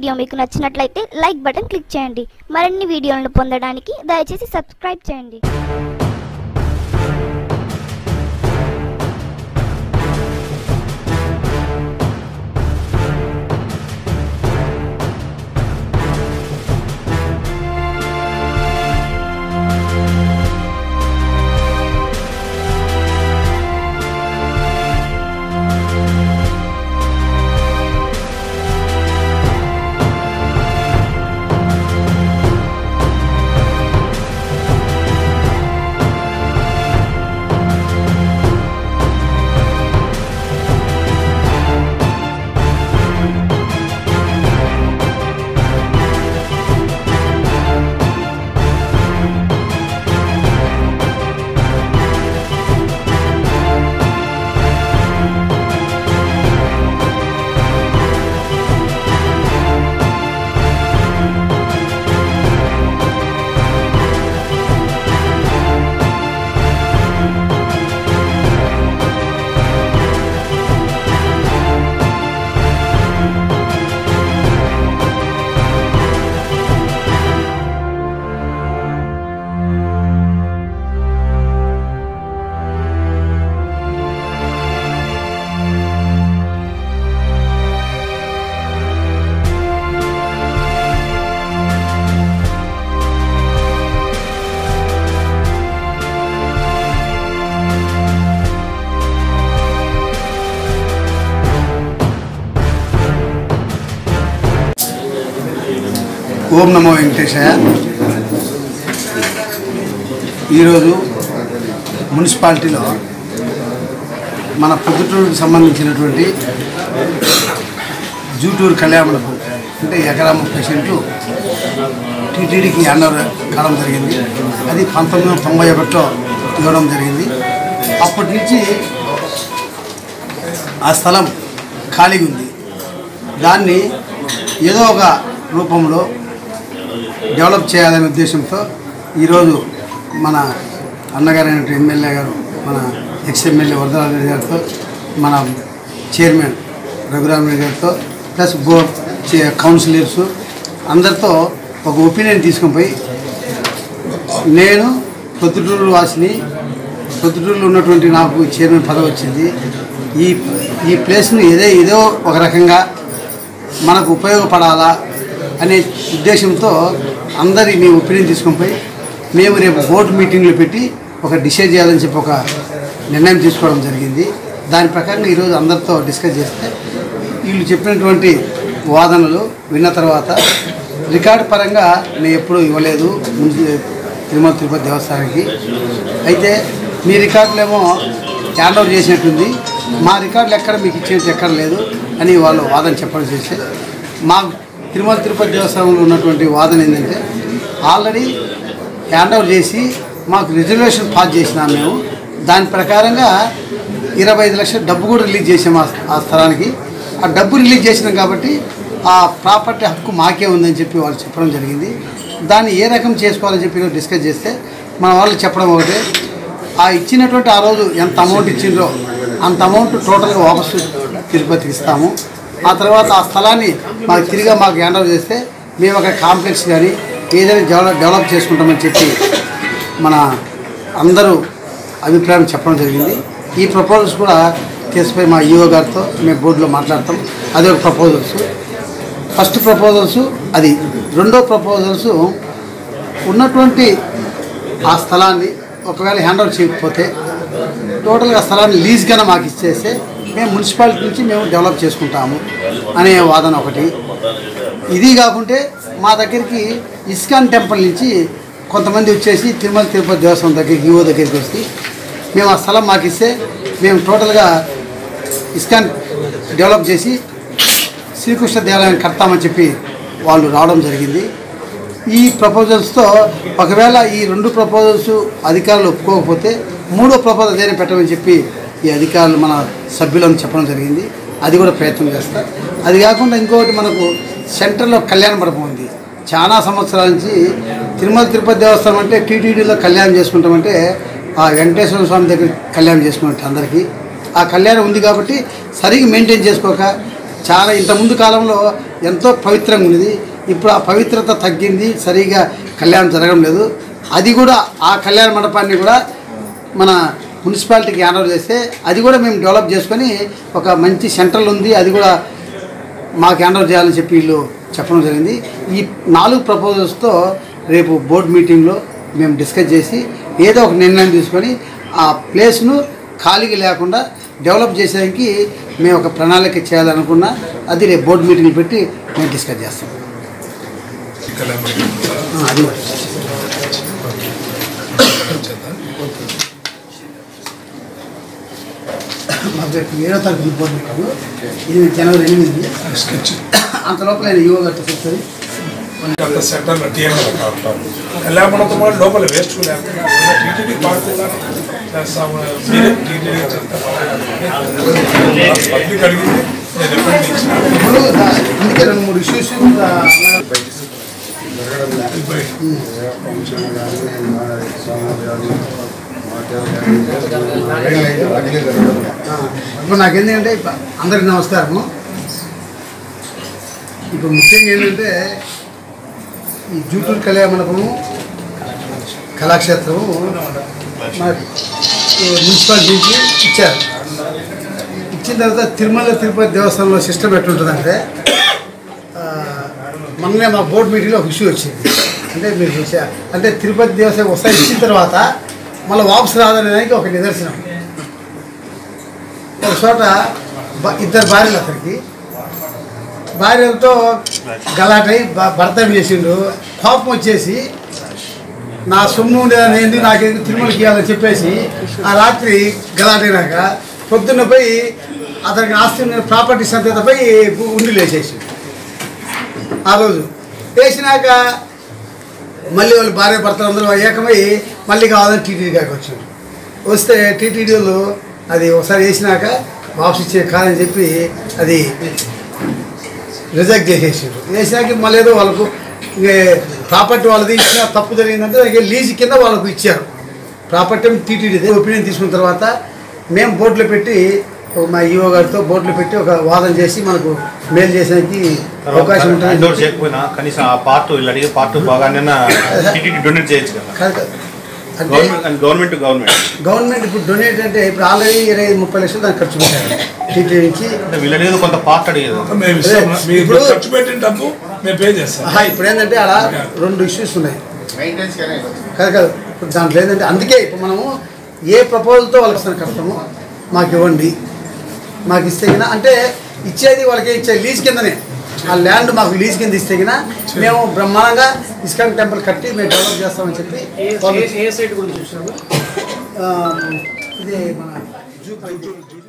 Video మీకు నచ్చినట్లయితే like button click చేయండి మరిన్ని వీడియోలను పొందడానికి దయచేసి సబ్స్క్రైబ్ చేయండి ఓం నమో వెంకటేశయ్య ఈరోజు మున్సిపాలిటీలో మన పొద్దుటూరుకు సంబంధించినటువంటి జూటూరు కళ్యాణకు అంటే ఎకరా ముప్పై సెంట్లు టీటీడీకి హ్యాండ్ ఓవర్ కావడం జరిగింది అది పంతొమ్మిది వందల తొంభై ఒకటిలో ఇవ్వడం జరిగింది అప్పటి నుంచి ఆ స్థలం ఖాళీగా ఉంది దాన్ని ఏదో ఒక రూపంలో డెవలప్ చేయాలనే ఉద్దేశంతో ఈరోజు మన అన్నగారైన ఎమ్మెల్యే గారు మన ఎక్స్ ఎమ్మెల్యే వరదరాజు గారితో మన చైర్మన్ రఘురామరెడ్డి గారితో ప్లస్ బోర్డ్ చే- కౌన్సిలర్స్ అందరితో ఒక ఒపీనియన్ తీసుకొని పోయి నేను పొద్దుటూరు వాసిని పొద్దుటూరులో ఉన్నటువంటి నాకు చైర్మన్ పదవి వచ్చింది ఈ ఈ ప్లేస్ను ఏదో ఏదో ఒక రకంగా మనకు ఉపయోగపడాలా అనే ఉద్దేశంతో అందరి మీ ఒపీనియన్ తీసుకొని పోయి మేము రేపు బోర్డు మీటింగ్లు పెట్టి ఒక డిసైడ్ చేయాలని చెప్పి ఒక నిర్ణయం తీసుకోవడం జరిగింది దాని ప్రకారం ఈరోజు అందరితో డిస్కస్ చేస్తే వీళ్ళు చెప్పినటువంటి వాదనలు విన్న తర్వాత రికార్డు పరంగా నేను ఎప్పుడూ ఇవ్వలేదు ముందు తిరుమల తిరుపతి దేవస్థానానికి అయితే మీ రికార్డులేమో హ్యాండ్ ఓవర్ చేసినట్టుంది మా రికార్డులు ఎక్కడ మీకు ఇచ్చేది ఎక్కడ లేదు అని వాళ్ళు వాదన చెప్పడం చేస్తే మా తిరుమల తిరుపతి దేవస్థానంలో ఉన్నటువంటి వాదన ఏంటంటే ఆల్రెడీ హ్యాండ్ ఓవర్ చేసి మాకు రిజర్వేషన్ పాస్ చేసినాం మేము దాని ప్రకారంగా ఇరవై ఐదు లక్షల డబ్బు కూడా రిలీజ్ చేసాం ఆ ఆ స్థలానికి ఆ డబ్బు రిలీజ్ చేసినాం కాబట్టి ఆ ప్రాపర్టీ హక్కు మాకే ఉందని చెప్పి వాళ్ళు చెప్పడం జరిగింది దాన్ని ఏ రకం చేసుకోవాలని చెప్పి ఈరోజు డిస్కస్ చేస్తే మన వాళ్ళు చెప్పడం ఒకటే ఆ ఇచ్చినటువంటి ఆ రోజు ఎంత అమౌంట్ ఇచ్చిండ్రో అంత అమౌంట్ టోటల్గా వాపసు తిరుపతికి ఇస్తాము ఆ తర్వాత ఆ స్థలాన్ని మాకు తిరిగా మాకు హ్యాండ్ ఓవర్ చేస్తే మేము అక్కడ కాంప్లెక్స్ కానీ ఏదైనా డెవలప్ డెవలప్ చేసుకుంటామని చెప్పి మన అందరూ అభిప్రాయం చెప్పడం జరిగింది ఈ ప్రపోజల్స్ కూడా తీసుకుపోయి మా ఈఓ గారితో మేము బోర్డులో మాట్లాడతాం అది ఒక ప్రపోజల్స్ ఫస్ట్ ప్రపోజల్స్ అది రెండో ప్రపోజల్స్ ఉన్నటువంటి ఆ స్థలాన్ని ఒకవేళ హ్యాండ్ ఓవర్ చేయకపోతే టోటల్గా ఆ స్థలాన్ని లీజ్ కన్నా మాకు ఇచ్చేస్తే మేము మున్సిపాలిటీ నుంచి మేము డెవలప్ చేసుకుంటాము అనే వాదన ఒకటి ఇది కాకుంటే మా దగ్గరికి ఇస్కాన్ టెంపుల్ నుంచి కొంతమంది వచ్చేసి తిరుమల తిరుపతి దేవస్థానం దగ్గరికి ఈవో దగ్గరికి వచ్చి మేము ఆ స్థలం మాకు ఇస్తే మేము టోటల్గా ఇస్కాన్ డెవలప్ చేసి శ్రీకృష్ణ దేవాలయాన్ని కడతామని చెప్పి వాళ్ళు రావడం జరిగింది ఈ ప్రపోజల్స్తో ఒకవేళ ఈ రెండు ప్రపోజల్స్ అధికారులు ఒప్పుకోకపోతే మూడో ప్రపోజల్ ఏదైనా పెట్టమని చెప్పి ఈ అధికారులు మన సభ్యులను చెప్పడం జరిగింది అది కూడా ప్రయత్నం చేస్తారు అది కాకుండా ఇంకొకటి మనకు సెంటర్లో కళ్యాణ మండపం ఉంది చాలా సంవత్సరాల నుంచి తిరుమల తిరుపతి దేవస్థానం అంటే టీటీడీలో కళ్యాణం చేసుకుంటామంటే ఆ వెంకటేశ్వర స్వామి దగ్గర కళ్యాణం చేసుకున్నట్టు అందరికీ ఆ కళ్యాణం ఉంది కాబట్టి సరిగ్గా మెయింటైన్ చేసుకోక చాలా ఇంత ముందు కాలంలో ఎంతో పవిత్రంగా ఉండేది ఇప్పుడు ఆ పవిత్రత తగ్గింది సరిగా కళ్యాణం జరగడం లేదు అది కూడా ఆ కళ్యాణ మండపాన్ని కూడా మన మున్సిపాలిటీకి హ్యాండ్ ఓవర్ చేస్తే అది కూడా మేము డెవలప్ చేసుకొని ఒక మంచి సెంట్రల్ ఉంది అది కూడా మాకు హ్యాండ్ ఓవర్ చేయాలని చెప్పి వీళ్ళు చెప్పడం జరిగింది ఈ నాలుగు ప్రపోజల్స్తో రేపు బోర్డు మీటింగ్లో మేము డిస్కస్ చేసి ఏదో ఒక నిర్ణయం తీసుకొని ఆ ప్లేస్ను ఖాళీగా లేకుండా డెవలప్ చేసేదానికి మేము ఒక ప్రణాళిక చేయాలనుకున్నా అది రేపు బోర్డు మీటింగ్ పెట్టి మేము డిస్కస్ చేస్తాం ఆ, అది కూడా. మాకు రేపు ఏడో తారీఖు బోర్డు మీటింగ్ ఇది జనవరి ఎనిమిది స్కెచ్ అంత లోపల ఆయన యువ గట్ట చెప్తుంది అంత సెంటర్లో టీఎంఎల్ కావటం కళ్యాణతో పాటు లోపల వేస్ట్ లేకుండా టీటీడీ పాడుతున్నా చేస్తాము మీరే టీటీడీ పబ్లిక్ అడిగింది నేను రిప్రజెంట్ ఇచ్చిన ఇప్పుడు దా- అందుకే రెండు మూడు ఇష్యూస్ ఇప్పుడు నాకు ఏంటంటే ఇప్పుడు అందరికి నమస్కారము ఇప్పుడు ముఖ్యంగా ఏంటంటే ఈ జూటూరు కళ్యాణ మండపము కళాక్షేత్రము మనకి ఈ మున్సిపాలిటీ నుంచి ఇచ్చారు ఇచ్చిన తర్వాత తిరుమల తిరుపతి దేవస్థానంలో సిస్టమ్ ఎట్లుంటుందంటే ఆ, మొన్నే మా బోర్డు మీటింగ్లో ఒక ఇష్యూ వచ్చింది అంటే మీరు చూసా అంటే తిరుపతి దేవస్థానం వస్తాయి ఇచ్చిన తర్వాత మళ్ళీ వాపసు రాదనే దానికి ఒక నిదర్శనం ఒక చోట బ- ఇద్దరు భార్యలు అతనికి భార్యలతో గలాటై భ- భర్త ఏం చేసిండు కోపం వచ్చేసి నా సొమ్ము ఉండేదని ఏంది నాకేంది తిరుమలకి ఇవ్వాలని చెప్పేసి ఆ రాత్రి గలాటైనాక పొద్దున్న పోయి అతనికి ఆస్తి ఉన్న ప్రాపర్టీస్ అంతా పోయి ఉండి లేచేసి ఆ రోజు వేసినాక మళ్ళీ వాళ్ళు భార్య భర్తలు అందరూ ఏకమై మళ్ళీ కావాలని టీటీడీ గారికి వచ్చారు వస్తే టీటీడీ వాళ్ళు అది ఒకసారి వేసినాక వాపస్ ఇచ్చే కాదని చెప్పి అది రిజెక్ట్ చేసేసారు వేసినాక మళ్ళీ ఏదో వాళ్ళకు ఇంకే ప్రాపర్టీ వాళ్ళది ఇచ్చిన తప్పు జరిగిందంటే దానికి లీజ్ కింద వాళ్ళకు ఇచ్చారు ప్రాపర్టీ టీటీడీ ఒపీనియన్ తీసుకున్న తర్వాత మేము బోర్డులో పెట్టి ఒక మా ఈఓ గారితో బోర్డులో పెట్టి ఒక వాదన చేసి మనకు మేలు చేసేకి అవకాశం ఇండోర్ ఉంటుంది చేయకపోయినా కనీసం ఆ పార్ట్ వీళ్ళు అడిగే పార్ట్ బాగానే టీటీడీ డొనేట్ చేయొచ్చు కదా కాదు కాదు. అంటే government and government to government government ఇప్పుడు డొనేట్ అంటే ఇప్పుడు ఆల్రెడీ ఇరవై ఐదు ముప్పై లక్షలు దానికి ఖర్చు పెట్టారు టీటీడీ నుంచి అంటే వీళ్ళు అడిగేది కొంత పార్ట్ అడిగేది మేము ఇస్తాం మీరు ఇప్పుడు- ఖర్చు పెట్టిన డబ్బు మేము పే చేస్తాం ఆహా, ఇప్పుడు ఏంటంటే అలా రెండు ఇష్యూస్ ఉన్నాయి కాదు కాదు ఇప్పుడు దాంట్లో ఏంటంటే అందుకే ఇప్పుడు మనము ఏ ప్రపోజల్తో వాళ్ళకి వస్తాను కడతాము మాకు ఇవ్వండి మాకు ఇస్తే గిన అంటే ఇచ్చేది వాళ్ళకి ఇచ్చే లీజ్ కిందనే ఆ ల్యాండ్ మాకు లీజ్ కింద ఇస్తే గిన మేము బ్రహ్మాండంగా ఇస్కాన్ టెంపుల్ కట్టి మేము డెవలప్ చేస్తామని చెప్పి వాళ్ళు- ఏ సైట్ గురించి చూసినాము ఆ, ఇది మన జూ